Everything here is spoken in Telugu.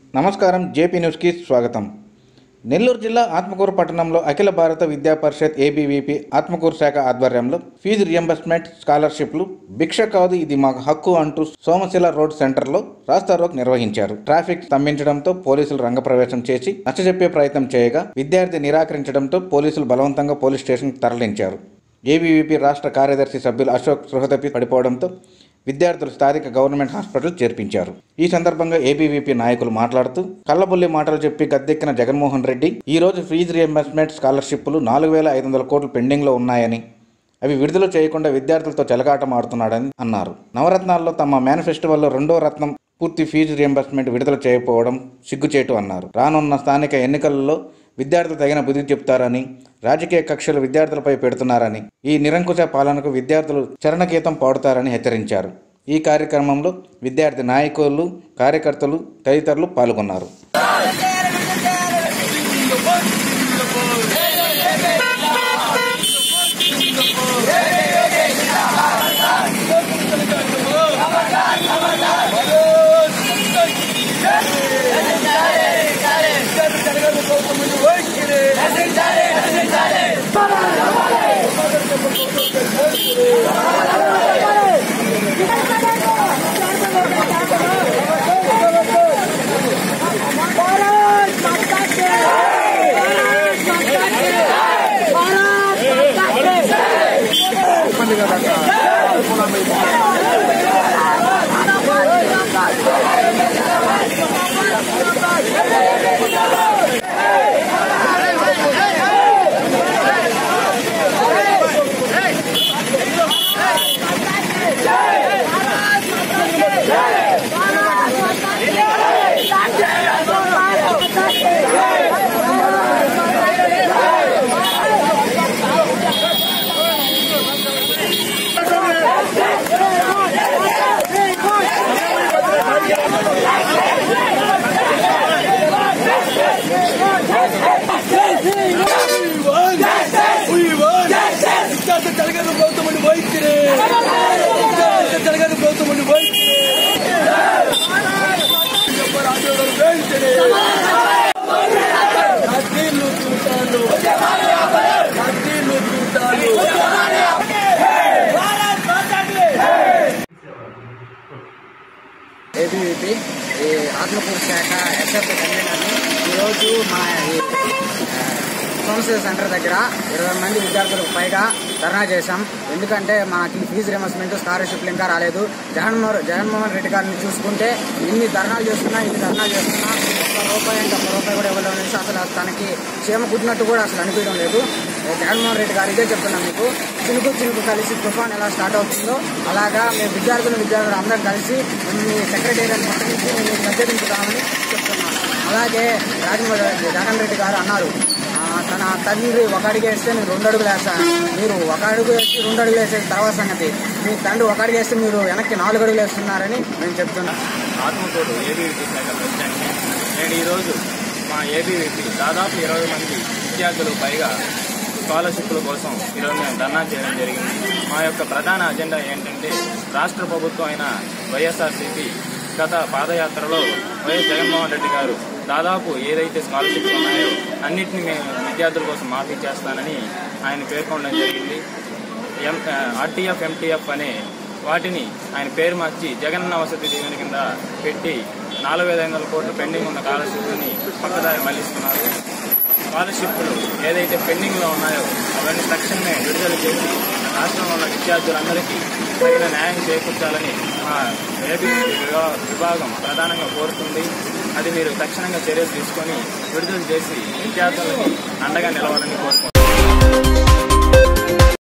నమస్కారం జేపీ న్యూస్కి స్వాగతం నెల్లూరు జిల్లా ఆత్మకూరు పట్టణంలో అఖిల భారత విద్యా పరిషత్ ఏబీవీపీ ఆత్మకూరు శాఖ ఆధ్వర్యంలో ఫీజు రియంబర్స్మెంట్ స్కాలర్షిప్లు భిక్ష కాదు ఇది మాకు హక్కు అంటూ సోమశిల రోడ్ సెంటర్లో రాస్తారోక్ నిర్వహించారు ట్రాఫిక్ స్తంభించడంతో పోలీసులు రంగప్రవేశం చేసి నచ్చజెప్పే ప్రయత్నం చేయగా విద్యార్థి నిరాకరించడంతో పోలీసులు బలవంతంగా పోలీస్ స్టేషన్కి తరలించారు ఏబీవీపీ రాష్ట్ర కార్యదర్శి సభ్యులు అశోక్ సృహతపి పడిపోవడంతో విద్యార్థులు స్థానిక గవర్నమెంట్ హాస్పిటల్ చేర్పించారు ఈ సందర్భంగా ఏబీవీపీ నాయకులు మాట్లాడుతూ కళ్ళబుల్లి మాటలు చెప్పి గద్దెక్కిన జగన్మోహన్ రెడ్డి ఈ రోజు ఫీజు రియంబర్స్మెంట్ స్కాలర్షిప్లు నాలుగు వేల ఐదు వందల కోట్లు పెండింగ్లో ఉన్నాయని అవి విడుదల చేయకుండా విద్యార్థులతో చెలగాటం ఆడుతున్నాడని అన్నారు నవరత్నాల్లో తమ మేనిఫెస్టోలో రెండో రత్నం పూర్తి ఫీజు రియంబర్స్మెంట్ విడుదల చేయకపోవడం సిగ్గుచేటు అన్నారు రానున్న స్థానిక ఎన్నికలలో విద్యార్థులు తగిన బుద్ధి చెప్తారని రాజకీయ కక్షలు విద్యార్థులపై పెడుతున్నారని ఈ నిరంకుశ పాలనకు విద్యార్థులు చరణగీతం పాడుతారని హెచ్చరించారు ఈ కార్యక్రమంలో విద్యార్థి నాయకులు కార్యకర్తలు తదితరులు పాల్గొన్నారు भारत माता के भारत माता के भारत माता के జరగదు గౌతముని వైఖరి జరగదు గౌతముని వైఖరి రాజుగారు వెంటనే కత్తిలు చూస్తాను కత్తిలు చూస్తాను ఏబీవీపీ ఈ ఆత్మకూరు శాఖ ఎస్ఎఫ్ కన్వీనర్ని ఈరోజు మా ఈ సోమశిల సెంటర్ దగ్గర ఇరవై మంది విద్యార్థులకు పైగా ధర్నా చేశాం ఎందుకంటే మాకు ఫీజు రిమర్స్మెంట్ స్కాలర్షిప్లు ఇంకా రాలేదు జగన్మోహన్ జగన్మోహన్ రెడ్డి గారిని చూసుకుంటే ఇన్ని ధర్నాలు చేస్తున్నా ఇన్ని ధర్నాలు చేస్తున్నా ఒక్క రూపాయి అంటే ఒక్క రూపాయి కూడా ఇవ్వడం అనేసి అసలు తనకి క్షేమ కుట్టినట్టు కూడా అసలు అనిపించడం లేదు జగన్మోహన్ రెడ్డి గారు ఇదే చెప్తున్నాం మీకు చినుకు చినుకు కలిసి తుఫాన్ ఎలా స్టార్ట్ అవుతుందో అలాగా మేము విద్యార్థులు విద్యార్థులు అందరం కలిసి మీ సెక్రటేరియట్ ముట్టడించి మేము మద్దతించుతామని చెప్తున్నాం అలాగే రాజమోహన్ జగన్ రెడ్డి గారు అన్నారు ఆ, తన తండ్రి ఒక అడుగు వేస్తే నేను రెండు అడుగులు వేస్తాను మీరు ఒక అడుగు వేసి రెండు అడుగులు వేసే తర్వాత సంగతి మీ తండ్రి ఒక అడుగు వేస్తే మీరు వెనక్కి నాలుగు అడుగులు వేస్తున్నారని మేము చెప్తున్నాం ఆత్మకూరు ఏబీవీపీ శాఖ ప్రెసిడెంట్ నేను ఈరోజు మా ఏబీవీపీ దాదాపు ఇరవై మంది విద్యార్థులు పైగా స్కాలర్షిప్ల కోసం ఈరోజు మేము ధర్నా చేయడం జరిగింది మా యొక్క ప్రధాన అజెండా ఏంటంటే రాష్ట్ర ప్రభుత్వం అయిన వైఎస్ఆర్సీపీ గత పాదయాత్రలో వైఎస్ జగన్మోహన్ రెడ్డి గారు దాదాపు ఏదైతే స్కాలర్షిప్లు ఉన్నాయో అన్నింటినీ మేము విద్యార్థుల కోసం మాఫీ చేస్తానని ఆయన పేర్కొనడం జరిగింది ఎం ఆర్టీఎఫ్ ఎంటీఎఫ్ అనే వాటిని ఆయన పేరు మార్చి జగనన్న వసతి దీవెన కింద పెట్టి నాలుగు వేల ఐదు వందల కోట్లు పెండింగ్ ఉన్న స్కాలర్షిప్ని పక్కదారి మళ్లిస్తున్నారు స్కాలర్షిప్లు ఏదైతే పెండింగ్లో ఉన్నాయో అవన్నీ తక్షణమే విడుదల చేసి రాష్ట్రంలో ఉన్న విద్యార్థులందరికీ తగిన న్యాయం చేకూర్చాలని మా ఏబీ విభాగం ప్రధానంగా కోరుతుంది అది మీరు తక్షణంగా చర్యలు తీసుకొని విడుదల చేసి విద్యార్థులకి అండగా నిలవాలని కోరుకుంటున్నాను